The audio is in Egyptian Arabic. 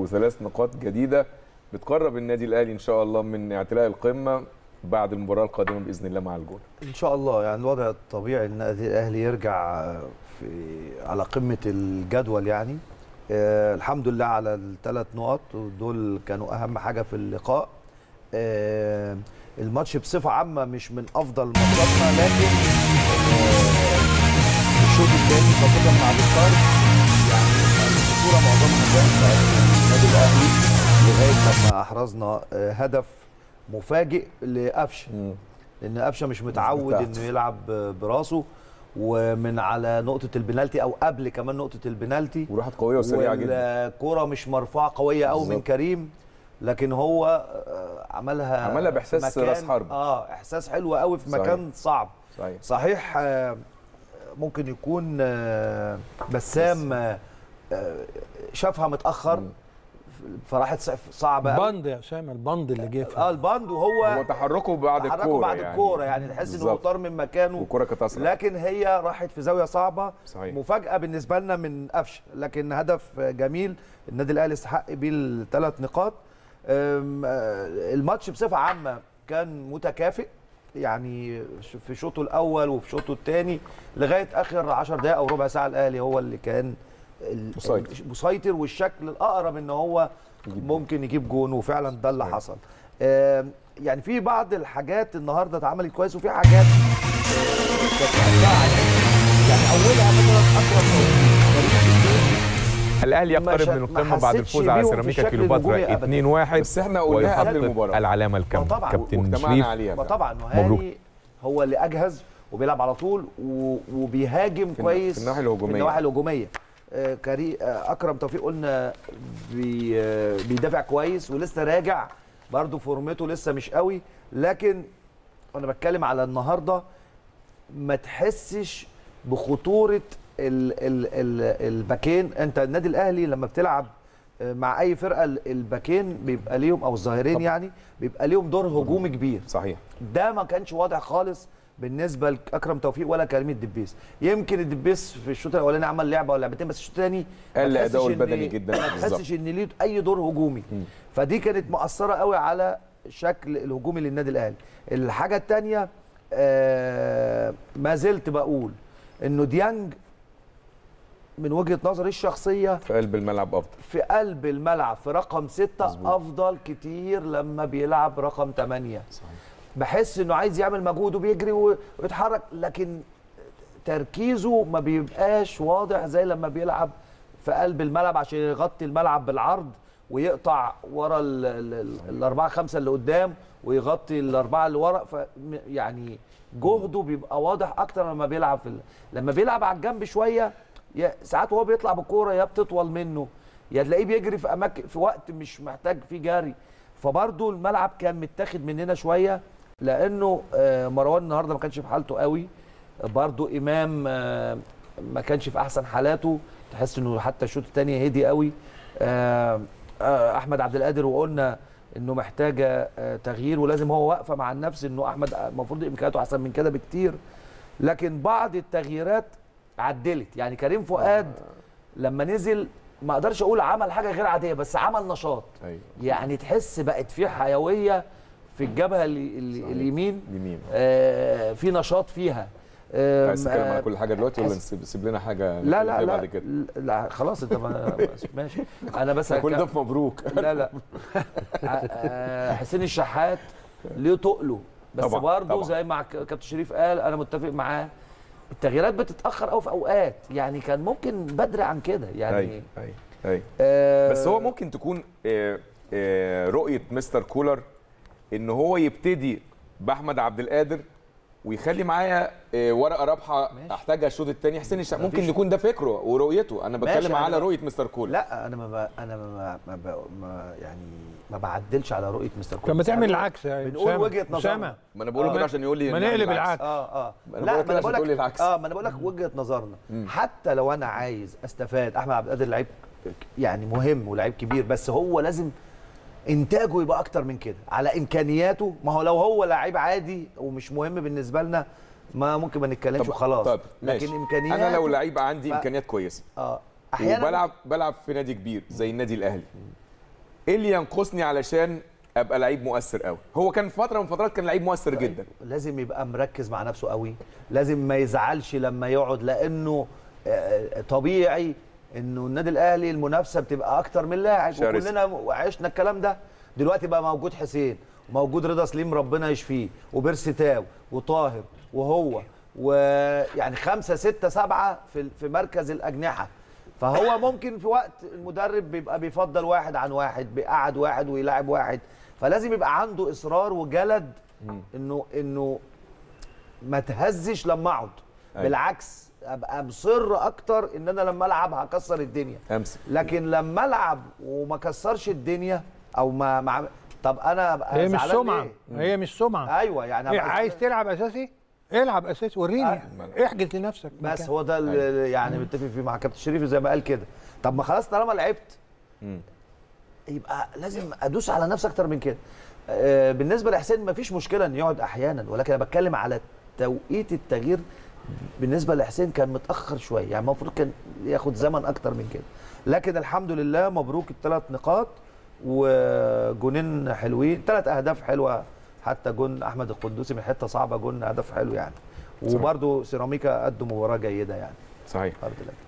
وثلاث نقاط جديده بتقرب النادي الاهلي ان شاء الله من اعتلاء القمه بعد المباراه القادمه باذن الله مع الجونه ان شاء الله يعني الوضع الطبيعي ان النادي الاهلي يرجع في على قمه الجدول يعني آه الحمد لله على الثلاث نقط ودول كانوا اهم حاجه في اللقاء آه الماتش بصفه عامه مش من افضل ماتشاتنا لكن آه الشوط الثاني خاصه مع الطرد يعني الخطوره معظمها كانت النادي الاهلي لغايه لما احرزنا آه هدف مفاجئ لقفشه لان قفشه مش متعود بتاعته. انه يلعب براسه ومن على نقطه البنالتي او قبل كمان نقطه البنالتي وراحت قويه وسريعه جدا والكوره مش مرفوعه قويه قوي من بالظبط. كريم لكن هو آه، عملها عملها بإحساس مكان- راس حرب. اه احساس حلو قوي في صحيح. مكان صعب صحيح صحيح آه، ممكن يكون آه، بسام آه، آه، شافها متاخر مم. فراحت صع- صعبه قوي. بند يا اسامه البند اللي جه في اه الباند وهو هو تحركه بعد تحركوا الكوره بعد يعني الكوره يعني تحس انه بالظبط. طار من مكانه والكوره كانت اسرع لكن هي راحت في زاويه صعبه صحيح. مفاجاه بالنسبه لنا من قفشه لكن هدف جميل النادي الاهلي استحق بيه الثلاث نقاط أم، آه، الماتش بصفه عامه كان متكافئ يعني ش- في شوطه الاول وفي شوطه الثاني لغايه اخر 10 دقائق او ربع ساعه الاهلي هو اللي كان ال- مسيطر. مسيطر والشكل الاقرب ان هو ممكن يجيب جون وفعلا ده اللي حصل آم، يعني في بعض الحاجات النهارده اتعملت كويس وفي حاجات آه، كانت مقطعة يعني. يعني اولها مثلا اكرم توفيق فريق الجيش الاهلي ما يقترب شا- من ما القمه بعد حسيتش الفوز على بيهم في سيراميكا الشكل كيلوباترا الهجومي أبداً. 2-1 بس احنا قلناها قبل ويحقق المباراه العلامه ما الكامله طبعا كابتن واجتمعنا شريف عليها ما فعلا. طبعا مبروك. وهاني هو اللي اجهز وبيلعب على طول و- وبيهاجم في النا- كويس في الناحية الهجومية. في النواحي الهجوميه آه، كري آه، اكرم توفيق قلنا بي آه، بيدافع كويس ولسه راجع برضه فورمته لسه مش قوي لكن انا بتكلم على النهارده ما تحسش بخطوره ال ال ال الباكين انت النادي الاهلي لما بتلعب آه، مع اي فرقه ال- الباكين بيبقى ليهم او الظاهرين طبعا. يعني بيبقى ليهم دور هجومي كبير صحيح ده ما كانش واضح خالص بالنسبه لاكرم توفيق ولا كريم الدبيس يمكن الدبيس في الشوط الاولاني عمل لعبه ولا لعبتين بس الشوط الثاني قل أداؤه البدني جدا. ما بالظبط. تحسش ان ليه اي دور هجومي فدي كانت مؤثره قوي على الشكل الهجومي للنادي الاهلي الحاجه الثانيه آه ما زلت بقول انه ديانج من وجهه نظري الشخصيه في قلب الملعب افضل في قلب الملعب في رقم ستة مظبوط. افضل كتير لما بيلعب رقم ثمانية صحيح بحس انه عايز يعمل مجهود وبيجري و- ويتحرك لكن تركيزه ما بيبقاش واضح زي لما بيلعب في قلب الملعب عشان يغطي الملعب بالعرض ويقطع ورا ال- ال- ال- الاربعه خمسه اللي قدام ويغطي الاربعه اللي ورا ف يعني جهده بيبقى واضح اكتر لما بيلعب في ال- لما بيلعب على الجنب شويه يا- ساعات وهو بيطلع بالكوره يا بتطول منه يا تلاقيه بيجري في اماكن في وقت مش محتاج فيه جري فبرضه الملعب كان متاخد مننا شويه لانه آه، مروان النهارده ما كانش في حالته قوي برضه امام آه، ما كانش في احسن حالاته تحس انه حتى الشوط الثاني هدي قوي آه، آه، احمد عبد القادر وقلنا انه محتاجه آه، تغيير ولازم هو واقفه مع النفس انه احمد المفروض امكانياته احسن من كده بكتير لكن بعض التغييرات عدلت يعني كريم فؤاد لما نزل ما اقدرش اقول عمل حاجه غير عاديه بس عمل نشاط ايوه يعني تحس بقت في حيويه في الجبهه ال- ال- صحيح. اليمين اليمين آه في نشاط فيها آه عايز تتكلم آه، على كل حاجه دلوقتي ولا حس- نسيب سيب لنا حاجه لا نتكلم لا فيها لا, بعد كده لا خلاص انت ما ماشي انا بس كل هك- ده في مبروك لا لا آه، حسين الشحات ليه تقله بس طبعاً، برضه طبعاً. زي ما ك- كابتن شريف قال انا متفق معاه التغييرات بتتاخر قوي في اوقات يعني كان ممكن بدري عن كده يعني ايوه ايوه ايوه آه بس هو ممكن تكون آه، آه، رؤيه مستر كولر ان هو يبتدي باحمد عبد القادر ويخلي معايا آه، ورقه رابحه ماشي. احتاجها الشوط الثاني حسين الشحات ممكن مفيش- يكون ده فكره ورؤيته انا ماشي، بتكلم أنا على ب- رؤيه مستر كولر لا انا ما ب... انا ما, ما, ب... ما يعني ما بعدلش على رؤيه مستر كولر طب ما بس تعمل أنا العكس يا بنقول أسامة. وجهة نظرنا. أسامة. ما انا بقول آه. كده عشان يقول لي ما نعمل نقلب العكس. العكس اه اه أنا بقول لك كده عشان تقول لي العكس. اه ما انا بقول لك وجهه نظرنا حتى لو انا عايز استفاد احمد عبد القادر لعيب يعني مهم ولعيب كبير بس هو لازم انتاجه يبقى اكتر من كده على امكانياته ما هو لو هو لعيب عادي ومش مهم بالنسبه لنا ما ممكن ما نتكلمش وخلاص طب ماشي لكن امكانيات انا لو لعيب عندي ف- امكانيات كويسه اه احيانا وبلعب بلعب في نادي كبير زي النادي الاهلي ايه اللي ينقصني علشان ابقى لعيب مؤثر قوي هو كان في فتره من الفترات كان لعيب مؤثر جدا لازم يبقى مركز مع نفسه قوي لازم ما يزعلش لما يقعد لانه آه، طبيعي انه النادي الاهلي المنافسه بتبقى اكتر من لاعب شرس. وكلنا عشنا الكلام ده دلوقتي بقى موجود حسين وموجود رضا سليم ربنا يشفيه وبيرسي تاو وطاهر وهو ويعني خمسة ستة سبعة في في مركز الأجنحة فهو ممكن في وقت المدرب بيبقى بيفضل واحد عن واحد بيقعد واحد ويلاعب واحد فلازم يبقى عنده إصرار وجلد إنه إنه ما تهزش لما اقعد أيوة. بالعكس ابقى مصر اكتر ان انا لما العب هكسر الدنيا امسك لكن لما العب وما كسرش الدنيا او ما, ما طب انا ابقى هي مش زعلان سمعه ليه؟ هي مش سمعه ايوه يعني إيه أبقى عايز زعلان. تلعب اساسي العب اساسي وريني احجز لنفسك بس مكان. هو ده اللي يعني متفق فيه مع كابتن شريف زي ما قال كده طب ما خلاص طالما لعبت يبقى لازم ادوس على نفسي اكتر من كده آه، بالنسبه لحسين ما فيش مشكله ان يقعد احيانا ولكن انا بتكلم على توقيت التغيير بالنسبه لحسين كان متاخر شويه يعني المفروض كان ياخد زمن اكتر من كده لكن الحمد لله مبروك الثلاث نقاط وجونين حلوين ثلاث اهداف حلوه حتى جون احمد القدوسي من حته صعبه جون هدف حلو يعني وبرده سيراميكا قدوا مباراه جيده يعني صحيح الحمد لله